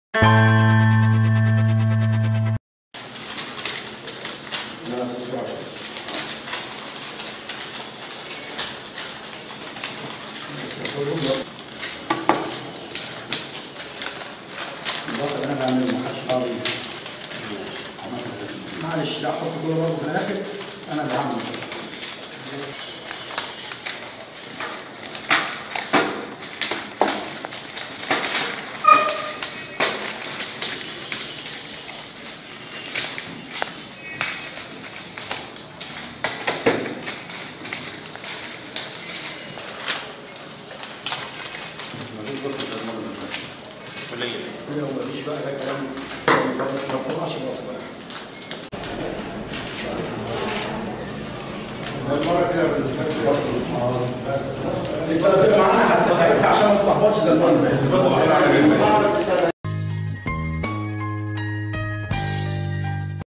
الوقت انا بعمل ما حدش قاضي معلش لا احط كل برضه في الاخر انا اللي هعمل كده. كده وما فيش بقى ده كلام ما طلعش بقى المره كده يبقى معانا حتى ساعتها عشان ما تلخبطش زي المره اللي فاتت